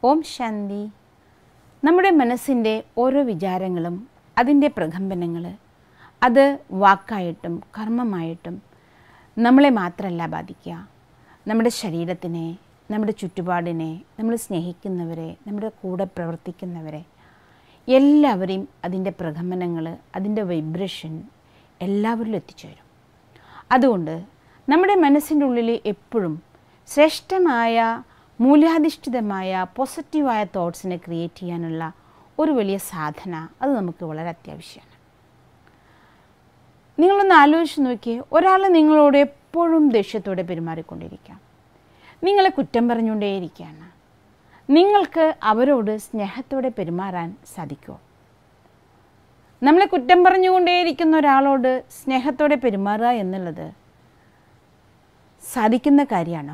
ഓം ശാന്തി നമ്മുടെ മനസ്സിൻ്റെ ഓരോ വിചാരങ്ങളും അതിൻ്റെ പ്രകമ്പനങ്ങൾ അത് വാക്കായിട്ടും കർമ്മമായിട്ടും നമ്മളെ മാത്രമല്ല ബാധിക്കുക നമ്മുടെ ശരീരത്തിനെ നമ്മുടെ ചുറ്റുപാടിനെ നമ്മൾ സ്നേഹിക്കുന്നവരെ നമ്മുടെ കൂടെ പ്രവർത്തിക്കുന്നവരെ എല്ലാവരെയും അതിൻ്റെ പ്രകമ്പനങ്ങൾ അതിൻ്റെ വൈബ്രേഷൻ എല്ലാവരിലും എത്തിച്ചേരും അതുകൊണ്ട് നമ്മുടെ മനസ്സിൻ്റെ ഉള്ളിൽ എപ്പോഴും ശ്രേഷ്ഠമായ മൂല്യാധിഷ്ഠിതമായ പോസിറ്റീവായ തോട്ട്സിനെ ക്രിയേറ്റ് ചെയ്യാനുള്ള ഒരു വലിയ സാധന അത് നമുക്ക് വളരെ അത്യാവശ്യമാണ് നിങ്ങളൊന്ന് ആലോചിച്ച് നോക്കിയേ ഒരാൾ നിങ്ങളോട് എപ്പോഴും ദേഷ്യത്തോടെ പെരുമാറിക്കൊണ്ടിരിക്കാം നിങ്ങളെ കുറ്റം പറഞ്ഞുകൊണ്ടേയിരിക്കുകയാണ് നിങ്ങൾക്ക് അവരോട് സ്നേഹത്തോടെ പെരുമാറാൻ സാധിക്കുമോ നമ്മളെ കുറ്റം പറഞ്ഞുകൊണ്ടേയിരിക്കുന്ന ഒരാളോട് സ്നേഹത്തോടെ പെരുമാറുക എന്നുള്ളത് സാധിക്കുന്ന കാര്യമാണോ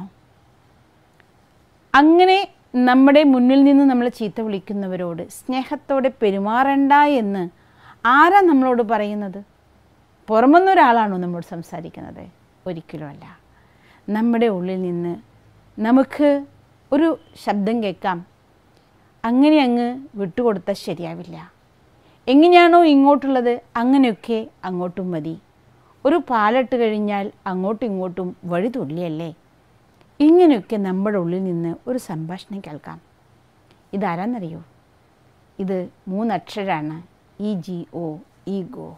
അങ്ങനെ നമ്മുടെ മുന്നിൽ നിന്ന് നമ്മൾ ചീത്ത വിളിക്കുന്നവരോട് സ്നേഹത്തോടെ പെരുമാറണ്ട എന്ന് ആരാ നമ്മളോട് പറയുന്നത് പുറമെന്നൊരാളാണോ നമ്മളോട് സംസാരിക്കുന്നത് ഒരിക്കലുമല്ല നമ്മുടെ ഉള്ളിൽ നിന്ന് നമുക്ക് ഒരു ശബ്ദം കേൾക്കാം അങ്ങനെ അങ്ങ് വിട്ടുകൊടുത്താൽ ശരിയാവില്ല എങ്ങനെയാണോ ഇങ്ങോട്ടുള്ളത് അങ്ങനെയൊക്കെ അങ്ങോട്ടും മതി ഒരു പാലിട്ട് കഴിഞ്ഞാൽ അങ്ങോട്ടും ഇങ്ങോട്ടും വഴി തുള്ളിയല്ലേ ഇങ്ങനെയൊക്കെ നമ്മുടെ ഉള്ളിൽ നിന്ന് ഒരു സംഭാഷണം കേൾക്കാം ഇതാരാന്നറിയോ ഇത് മൂന്നക്ഷരാണ് ഇ ജി ഒ ഈഗോ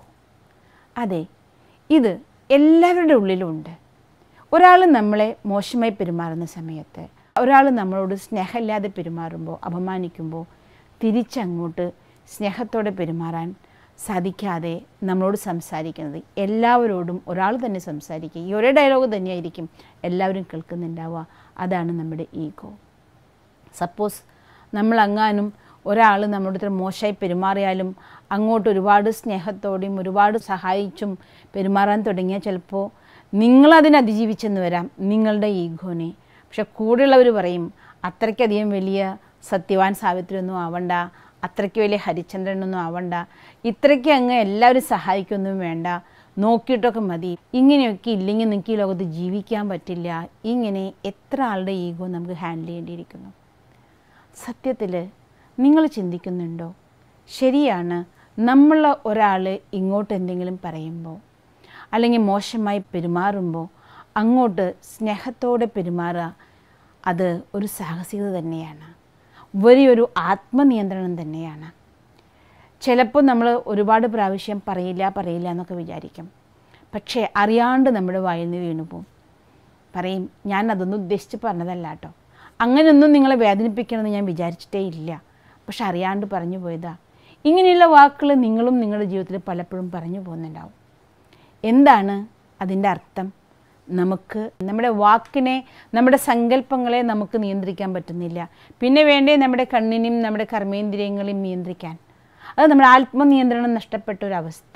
അതെ ഇത് എല്ലാവരുടെ ഉള്ളിലുമുണ്ട് ഒരാൾ നമ്മളെ മോശമായി പെരുമാറുന്ന സമയത്ത് ഒരാൾ നമ്മളോട് സ്നേഹമില്ലാതെ പെരുമാറുമ്പോൾ അപമാനിക്കുമ്പോൾ തിരിച്ചങ്ങോട്ട് സ്നേഹത്തോടെ പെരുമാറാൻ സാധിക്കാതെ നമ്മളോട് സംസാരിക്കുന്നത് എല്ലാവരോടും ഒരാൾ തന്നെ സംസാരിക്കുക ഈ ഒരേ ഡയലോഗ് തന്നെയായിരിക്കും എല്ലാവരും കേൾക്കുന്നുണ്ടാവുക അതാണ് നമ്മുടെ ഈഗോ സപ്പോസ് നമ്മൾ അങ്ങാനും ഒരാൾ നമ്മുടെ അടുത്ത് മോശമായി പെരുമാറിയാലും അങ്ങോട്ട് ഒരുപാട് സ്നേഹത്തോടെയും ഒരുപാട് സഹായിച്ചും പെരുമാറാൻ തുടങ്ങിയാൽ ചിലപ്പോൾ നിങ്ങളതിനെ അതിജീവിച്ചെന്ന് വരാം നിങ്ങളുടെ ഈഗോനെ പക്ഷെ കൂടെയുള്ളവർ പറയും അത്രയ്ക്കധികം വലിയ സത്യവാൻ സാവിത്രിയൊന്നും ആവണ്ട അത്രയ്ക്ക് വലിയ ഹരിചന്ദ്രനൊന്നും ആവണ്ട ഇത്രയ്ക്ക് അങ്ങ് എല്ലാവരും സഹായിക്കൊന്നും വേണ്ട നോക്കിയിട്ടൊക്കെ മതി ഇങ്ങനെയൊക്കെ ഇല്ലെങ്കിൽ നിങ്ങൾക്ക് ഈ ലോകത്ത് ജീവിക്കാൻ പറ്റില്ല ഇങ്ങനെ എത്ര ആളുടെ ഈഗോ നമുക്ക് ഹാൻഡിൽ ചെയ്യേണ്ടിയിരിക്കുന്നു സത്യത്തിൽ നിങ്ങൾ ചിന്തിക്കുന്നുണ്ടോ ശരിയാണ് നമ്മൾ ഒരാൾ ഇങ്ങോട്ട് എന്തെങ്കിലും പറയുമ്പോൾ അല്ലെങ്കിൽ മോശമായി പെരുമാറുമ്പോൾ അങ്ങോട്ട് സ്നേഹത്തോടെ പെരുമാറുക അത് ഒരു സാഹസികത തന്നെയാണ് വലിയൊരു ആത്മനിയന്ത്രണം തന്നെയാണ് ചിലപ്പോൾ നമ്മൾ ഒരുപാട് പ്രാവശ്യം പറയില്ല പറയില്ല എന്നൊക്കെ വിചാരിക്കും പക്ഷേ അറിയാണ്ട് നമ്മുടെ വായിൽ നിന്ന് വീണു പോകും പറയും ഞാൻ അതൊന്നും ഉദ്ദേശിച്ച് പറഞ്ഞതല്ല കേട്ടോ അങ്ങനെയൊന്നും നിങ്ങളെ വേദനിപ്പിക്കണമെന്ന് ഞാൻ വിചാരിച്ചിട്ടേ ഇല്ല പക്ഷെ അറിയാണ്ട് പറഞ്ഞു പോയതാ ഇങ്ങനെയുള്ള വാക്കുകൾ നിങ്ങളും നിങ്ങളുടെ ജീവിതത്തിൽ പലപ്പോഴും പറഞ്ഞു പോകുന്നുണ്ടാവും എന്താണ് അതിൻ്റെ അർത്ഥം നമുക്ക് നമ്മുടെ വാക്കിനെ നമ്മുടെ സങ്കല്പങ്ങളെ നമുക്ക് നിയന്ത്രിക്കാൻ പറ്റുന്നില്ല പിന്നെ വേണ്ടേ നമ്മുടെ കണ്ണിനെയും നമ്മുടെ കർമ്മേന്ദ്രിയങ്ങളെയും നിയന്ത്രിക്കാൻ അത് നമ്മുടെ ആത്മനിയന്ത്രണം നഷ്ടപ്പെട്ട ഒരവസ്ഥ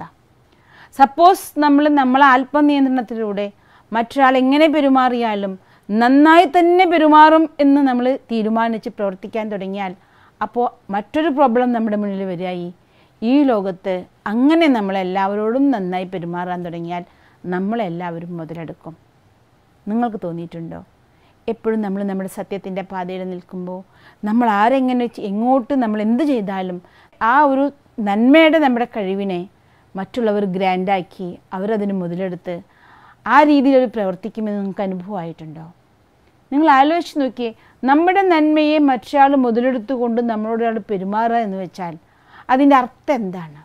സപ്പോസ് നമ്മൾ നമ്മളെ ആത്മനിയന്ത്രണത്തിലൂടെ മറ്റൊരാൾ എങ്ങനെ പെരുമാറിയാലും നന്നായി തന്നെ പെരുമാറും എന്ന് നമ്മൾ തീരുമാനിച്ച് പ്രവർത്തിക്കാൻ തുടങ്ങിയാൽ അപ്പോൾ മറ്റൊരു പ്രോബ്ലം നമ്മുടെ മുന്നിൽ വരികയായി ഈ ലോകത്ത് അങ്ങനെ നമ്മളെല്ലാവരോടും നന്നായി പെരുമാറാൻ തുടങ്ങിയാൽ നമ്മളെല്ലാവരും മുതലെടുക്കും നിങ്ങൾക്ക് തോന്നിയിട്ടുണ്ടോ എപ്പോഴും നമ്മൾ നമ്മുടെ സത്യത്തിൻ്റെ പാതയിൽ നിൽക്കുമ്പോൾ നമ്മൾ ആരെങ്ങനെ എങ്ങോട്ട് നമ്മൾ എന്ത് ചെയ്താലും ആ ഒരു നന്മയുടെ നമ്മുടെ കഴിവിനെ മറ്റുള്ളവർ ഗ്രാൻഡാക്കി അവരതിന് മുതലെടുത്ത് ആ രീതിയിൽ പ്രവർത്തിക്കുമെന്ന് നിങ്ങൾക്ക് അനുഭവമായിട്ടുണ്ടോ നിങ്ങൾ ആലോചിച്ച് നോക്കിയേ നമ്മുടെ നന്മയെ മറ്റൊരാൾ മുതലെടുത്തുകൊണ്ട് നമ്മളോട് ഒരാൾ പെരുമാറുക എന്ന് വെച്ചാൽ അതിൻ്റെ അർത്ഥം എന്താണ്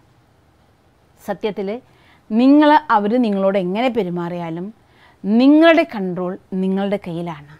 സത്യത്തിൽ നിങ്ങൾ അവർ നിങ്ങളോട് എങ്ങനെ പെരുമാറിയാലും നിങ്ങളുടെ കൺട്രോൾ നിങ്ങളുടെ കയ്യിലാണ്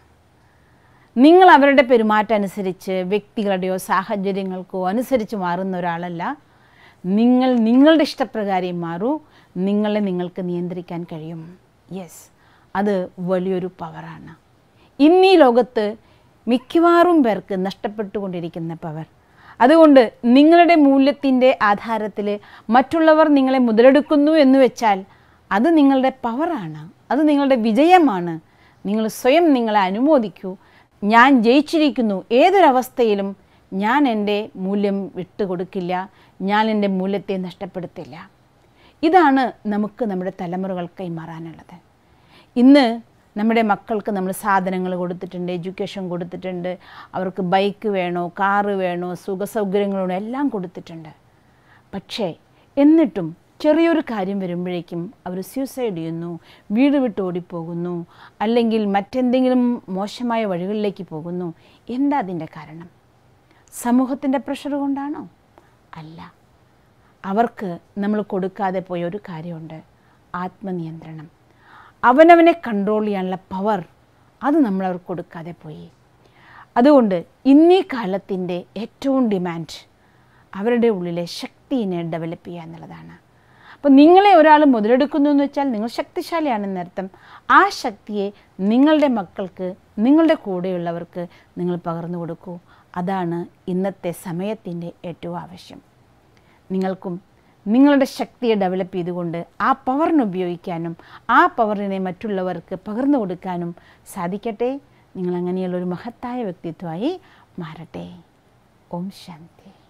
നിങ്ങൾ അവരുടെ പെരുമാറ്റം അനുസരിച്ച് വ്യക്തികളുടെയോ സാഹചര്യങ്ങൾക്കോ അനുസരിച്ച് മാറുന്ന ഒരാളല്ല നിങ്ങൾ നിങ്ങളുടെ ഇഷ്ടപ്രകാരം മാറൂ നിങ്ങളെ നിങ്ങൾക്ക് നിയന്ത്രിക്കാൻ കഴിയും യെസ് അത് വലിയൊരു പവറാണ് ഇന്നീ ലോകത്ത് മിക്കവാറും പേർക്ക് നഷ്ടപ്പെട്ടുകൊണ്ടിരിക്കുന്ന പവർ അതുകൊണ്ട് നിങ്ങളുടെ മൂല്യത്തിൻ്റെ ആധാരത്തിൽ മറ്റുള്ളവർ നിങ്ങളെ മുതലെടുക്കുന്നു എന്ന് വെച്ചാൽ അത് നിങ്ങളുടെ പവറാണ് അത് നിങ്ങളുടെ വിജയമാണ് നിങ്ങൾ സ്വയം നിങ്ങളെ അനുമോദിക്കൂ ഞാൻ ജയിച്ചിരിക്കുന്നു ഏതൊരവസ്ഥയിലും ഞാൻ എൻ്റെ മൂല്യം വിട്ടുകൊടുക്കില്ല ഞാൻ എൻ്റെ മൂല്യത്തെ നഷ്ടപ്പെടുത്തില്ല ഇതാണ് നമുക്ക് നമ്മുടെ തലമുറകൾ കൈമാറാനുള്ളത് ഇന്ന് നമ്മുടെ മക്കൾക്ക് നമ്മൾ സാധനങ്ങൾ കൊടുത്തിട്ടുണ്ട് എഡ്യൂക്കേഷൻ കൊടുത്തിട്ടുണ്ട് അവർക്ക് ബൈക്ക് വേണോ കാറ് വേണോ സുഖസൗകര്യങ്ങൾ വേണോ എല്ലാം കൊടുത്തിട്ടുണ്ട് പക്ഷേ എന്നിട്ടും ചെറിയൊരു കാര്യം വരുമ്പോഴേക്കും അവർ സ്യൂസൈഡ് ചെയ്യുന്നു വീട് വിട്ട് ഓടിപ്പോകുന്നു അല്ലെങ്കിൽ മറ്റെന്തെങ്കിലും മോശമായ വഴികളിലേക്ക് പോകുന്നു എന്താ അതിൻ്റെ കാരണം സമൂഹത്തിൻ്റെ പ്രഷർ കൊണ്ടാണോ അല്ല അവർക്ക് നമ്മൾ കൊടുക്കാതെ പോയ ഒരു കാര്യമുണ്ട് ആത്മനിയന്ത്രണം അവനവനെ കൺട്രോൾ ചെയ്യാനുള്ള പവർ അത് നമ്മൾ അവർക്ക് കൊടുക്കാതെ പോയി അതുകൊണ്ട് ഇന്നീ കാലത്തിൻ്റെ ഏറ്റവും ഡിമാൻഡ് അവരുടെ ഉള്ളിലെ ശക്തിനെ ഡെവലപ്പ് ചെയ്യുക എന്നുള്ളതാണ് അപ്പോൾ നിങ്ങളെ ഒരാൾ മുതലെടുക്കുന്നു എന്ന് വെച്ചാൽ നിങ്ങൾ ശക്തിശാലിയാണെന്നർത്ഥം ആ ശക്തിയെ നിങ്ങളുടെ മക്കൾക്ക് നിങ്ങളുടെ കൂടെയുള്ളവർക്ക് നിങ്ങൾ പകർന്നു കൊടുക്കൂ അതാണ് ഇന്നത്തെ സമയത്തിൻ്റെ ഏറ്റവും ആവശ്യം നിങ്ങൾക്കും നിങ്ങളുടെ ശക്തിയെ ഡെവലപ്പ് ചെയ്തുകൊണ്ട് ആ പവറിനെ ഉപയോഗിക്കാനും ആ പവറിനെ മറ്റുള്ളവർക്ക് പകർന്നു കൊടുക്കാനും സാധിക്കട്ടെ നിങ്ങൾ അങ്ങനെയുള്ള ഒരു മഹത്തായ വ്യക്തിത്വമായി മാറട്ടെ ഓം ശാന്തി